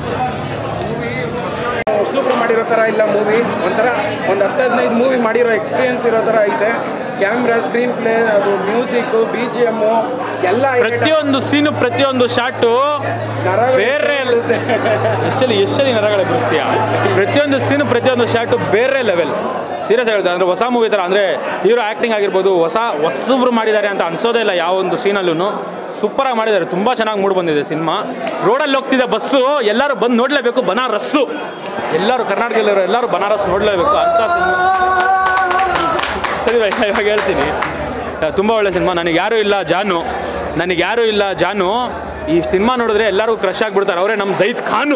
Super ಮಾಡಿರೋ ಥರ ಇಲ್ಲ ಮೂವಿ ಒಂಥರ ಒಂದು ಹತ್ತು ಹದಿನೈದು ಮೂವಿ ಮಾಡಿರೋ ಎಕ್ಸ್ಪೀರಿಯನ್ಸ್ ಇರೋ ಥರ ಐತೆ ಕ್ಯಾಮ್ರಾ ಸ್ಕ್ರೀನ್ ಪ್ಲೇ ಅದು ಮ್ಯೂಸಿಕ್ಕು ಬಿ ಜಿ ಎಮ್ಮು ಎಲ್ಲ ಪ್ರತಿಯೊಂದು ಸೀನು ಪ್ರತಿಯೊಂದು ಶಾಟು ಬೇರೆ ಎಷ್ಟಲ್ಲಿ ಎಷ್ಟಲ್ಲಿ ನರಗಳ ಬಿಡಿಸ್ತೀಯ ಪ್ರತಿಯೊಂದು ಸೀನು ಪ್ರತಿಯೊಂದು ಶಾಟು ಬೇರೆ ಲೆವೆಲ್ ಸೀರಿಯಸ್ ಹೇಳ್ತಾರೆ ಅಂದರೆ ಹೊಸ ಮೂವಿ ಥರ ಅಂದರೆ ಹೀರೋ ಆ್ಯಕ್ಟಿಂಗ್ ಆಗಿರ್ಬೋದು ಹೊಸ ಹೊಸಬ್ರು ಮಾಡಿದ್ದಾರೆ ಅಂತ ಅನ್ಸೋದೇ ಇಲ್ಲ ಯಾವ ಒಂದು ಸೀನಲ್ಲೂ ಸೂಪರಾಗಿ ಮಾಡಿದ್ದಾರೆ ತುಂಬ ಚೆನ್ನಾಗಿ ಮೂಡ್ ಬಂದಿದೆ ಸಿನಿಮಾ ರೋಡಲ್ಲಿ ಹೋಗ್ತಿದೆ ಬಸ್ಸು ಎಲ್ಲರೂ ಬಂದು ನೋಡಲೇಬೇಕು ಬನಾರಸ್ಸು ಎಲ್ಲರೂ ಕರ್ನಾಟಕದಲ್ಲಿರೋ ಎಲ್ಲರೂ ಬನಾರಸ್ ನೋಡಲೇಬೇಕು ಅಂತ ಸಿನಿಮಾ ಸರಿ ಭಾಯ್, ಇವಾಗ ಹೇಳ್ತೀನಿ ತುಂಬ ಒಳ್ಳೆ ಸಿನಿಮಾ ನನಗೆ ಯಾರೂ ಇಲ್ಲ ಜಾನು ನನಗೆ ಯಾರೂ ಇಲ್ಲ ಜಾನು ಈ ಸಿನಿಮಾ ನೋಡಿದ್ರೆ ಎಲ್ಲರೂ ಕ್ರಶ್ ಆಗಿಬಿಡ್ತಾರೆ ಅವರೇ ನಮ್ಮ ಜೈದ್ ಖಾನು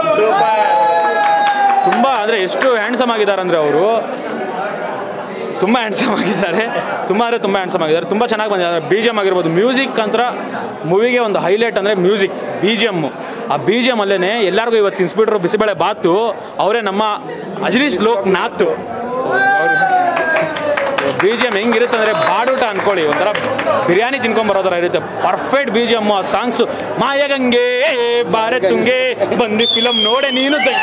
ತುಂಬ ಅಂದರೆ ಎಷ್ಟು ಹ್ಯಾಂಡ್ಸಮ್ ಆಗಿದ್ದಾರೆ ಅಂದರೆ ಅವರು ತುಂಬ ಹ್ಯಾಂಡ್ಸಮ್ ಆಗಿದ್ದಾರೆ ತುಂಬ ಅಂದರೆ ತುಂಬ ಹ್ಯಾಂಡ್ಸಮ್ ಆಗಿದ್ದಾರೆ ತುಂಬ ಚೆನ್ನಾಗಿ ಬಂದಿದ್ದಾರೆ ಬಿ ಜಿ ಎಮ್ ಆಗಿರ್ಬೋದು ಮ್ಯೂಸಿಕ್ ಅಂತ ಮೂವಿಗೆ ಒಂದು ಹೈಲೈಟ್ ಅಂದರೆ ಮ್ಯೂಸಿಕ್ ಬಿ ಜಿ ಎಮ್ಮು ಆ ಬಿ ಜಿ ಎಮ್ ಅಲ್ಲೇ ಎಲ್ಲರಿಗೂ ಇವತ್ತು ತಿನ್ಸ್ಬಿಟ್ರು ಬಿಸಿಬೇಳೆ ಬಾತು ಅವರೇ ನಮ್ಮ Ajaneesh Loknath B G M ಹೆಂಗಿರುತ್ತೆ ಅಂದರೆ ಬಾಡೂಟ ಅನ್ಕೊಳ್ಳಿ ಒಂಥರ ಬಿರಿಯಾನಿ ತಿನ್ಕೊಂಬರೋ ಥರ ಇರುತ್ತೆ ಪರ್ಫೆಕ್ಟ್ ಬಿ ಜಿ ಎಮ್ ಆ ಸಾಂಗ್ಸು ಮಾಯಗಂಗೆ ಬಾರೆ ತುಂಗೆ ಬಂದು ಫಿಲಮ್ ನೋಡೆ ನೀನು ತಂಗಿ.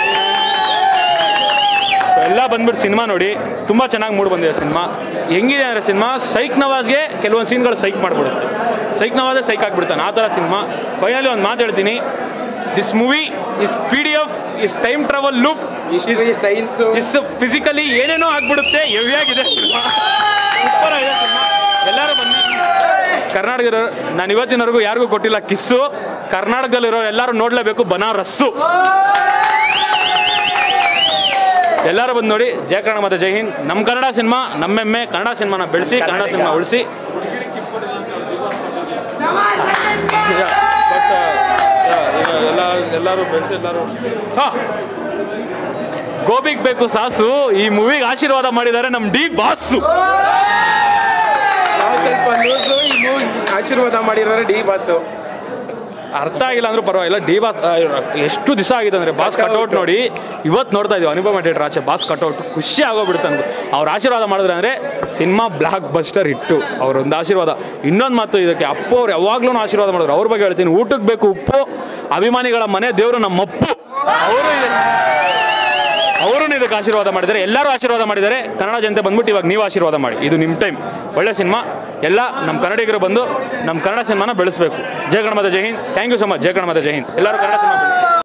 So, ಎಲ್ಲ ಬಂದ್ಬಿಟ್ಟು ಸಿನಿಮಾ ನೋಡಿ ತುಂಬ ಚೆನ್ನಾಗಿ ಮೂಡ್ ಬಂದಿದೆ ಸಿನಿಮಾ ಹೆಂಗಿದೆ ಅಂದರೆ ಸಿನಿಮಾ ಸೈಕ್ ನವಾಜ್ಗೆ ಕೆಲವೊಂದು ಸೀನ್ಗಳು ಸೈಕ್ ಮಾಡಿಬಿಡುತ್ತೆ ಸೈಕ್ ನವಾಜೇ ಸೈಕ್ ಆಗಿಬಿಡ್ತಾನೆ ಆ ಥರ ಸಿನಿಮಾ ಫೈನಲಿ ಒಂದು ಮಾತು ಹೇಳ್ತೀನಿ this movie is P D F is time travel loop science is physically ಏನೇನೋ ಆಗ್ಬಿಡುತ್ತೆ ಹೆವಿಯಾಗಿದೆ ಸಿನಿಮಾ ಸೂಪರ್ ಆಗಿದೆ ಸಿನಿಮಾ ಎಲ್ಲರೂ ಬನ್ನಿ ಕರ್ನಾಟಕದ ನಾನು ಇವತ್ತಿನವರೆಗೂ ಯಾರಿಗೂ ಕೊಟ್ಟಿಲ್ಲ ಕಿಸ್ಸು ಕರ್ನಾಟಕದಲ್ಲಿರೋ ಎಲ್ಲರೂ ನೋಡಲೇಬೇಕು ಬನಾರಸ್ಸು ಎಲ್ಲರೂ ಬಂದು ನೋಡಿ ಜಯ ಕನ್ನಡ ಮತ್ತು ಜೈ ಹಿಂದ್ ನಮ್ಮ ಕನ್ನಡ ಸಿನಿಮಾ ನಮ್ಮೆಮ್ಮೆ ಕನ್ನಡ ಸಿನಿಮಾನ ಬೆಳೆಸಿ ಕನ್ನಡ ಸಿನಿಮಾ ಉಳಿಸಿ ಬಟ್ ಎಲ್ಲ ಎಲ್ಲರೂ ಬೆಳೆಸಿ ಎಲ್ಲರೂ ಹಾಂ ಗೋಬಿಗೆ ಬೇಕು ಸಾಸು ಈ ಮೂವಿಗೆ ಆಶೀರ್ವಾದ ಮಾಡಿದ್ದಾರೆ ನಮ್ಮ ಡಿ ಬಾಸು ನಾವು ಸ್ವಲ್ಪ ನ್ಯೂಸು ಈ ಮೂವಿ ಆಶೀರ್ವಾದ ಮಾಡಿರೋರೆ ಡಿ ಬಾಸು ಅರ್ಥ ಆಗಿಲ್ಲ ಅಂದ್ರೂ ಪರವಾಗಿಲ್ಲ ಡಿ ಬಾಸ್ ಆ, ಎಷ್ಟು ದಿವಸ ಆಗಿದೆ ಅಂದರೆ ಬಾಸ್ ಕಟ್ಔಟ್ ನೋಡಿ ಇವತ್ತು ನೋಡ್ತಾ ಇದೀವಿ ಅನುಪಮ ಥಿಯೇಟರ್ ಆಚೆ ಬಾಸ್ ಕಟ್ಔಟ್ ಖುಷಿ ಆಗೋಗ್ಬಿಡುತ್ತೆ ನನ್ಗೆ ಅವ್ರು ಆಶೀರ್ವಾದ ಮಾಡಿದ್ರೆ ಅಂದರೆ ಸಿನಿಮಾ ಬ್ಲಾಕ್ ಬಸ್ಟರ್ ಇಟ್ಟು ಅವರೊಂದು ಆಶೀರ್ವಾದ ಇನ್ನೊಂದು ಮಾತು ಇದಕ್ಕೆ ಅಪ್ಪು ಅವ್ರು ಯಾವಾಗ್ಲೂ ಆಶೀರ್ವಾದ ಮಾಡಿದ್ರು ಅವ್ರ ಬಗ್ಗೆ ಹೇಳ್ತೀನಿ ಊಟಕ್ಕೆ ಬೇಕು ಉಪ್ಪು ಅಭಿಮಾನಿಗಳ ಮನೆ ದೇವರು ನಮ್ಮ ಅಪ್ಪು ಅವರು ಅವರು ಇದಕ್ಕೆ ಆಶೀರ್ವಾದ ಮಾಡಿದ್ದಾರೆ ಎಲ್ಲರೂ ಆಶೀರ್ವಾದ ಮಾಡಿದ್ದಾರೆ ಕನ್ನಡ ಜನತೆ ಬಂದ್ಬಿಟ್ಟು ಇವಾಗ ನೀವು ಆಶೀರ್ವಾದ ಮಾಡಿ ಇದು ನಿಮ್ಮ ಟೈಮ್ ಒಳ್ಳೆ ಸಿನಿಮಾ ಎಲ್ಲ ನಮ್ಮ ಕನ್ನಡಿಗರು ಬಂದು ನಮ್ಮ ಕನ್ನಡ ಸಿನಿಮಾನ ಬೆಳೆಸಬೇಕು ಜಯ ಗಣಮತ ಜೈ ಹಿಂದ್ ಥ್ಯಾಂಕ್ ಯು ಸೊ ಮಚ್ ಜಯ ಗಣಮತ ಜೈ ಹಿಂದ್ ಎಲ್ಲರೂ ಕನ್ನಡ ಸಿನಿಮಾ ಬೆಳೆಸಿ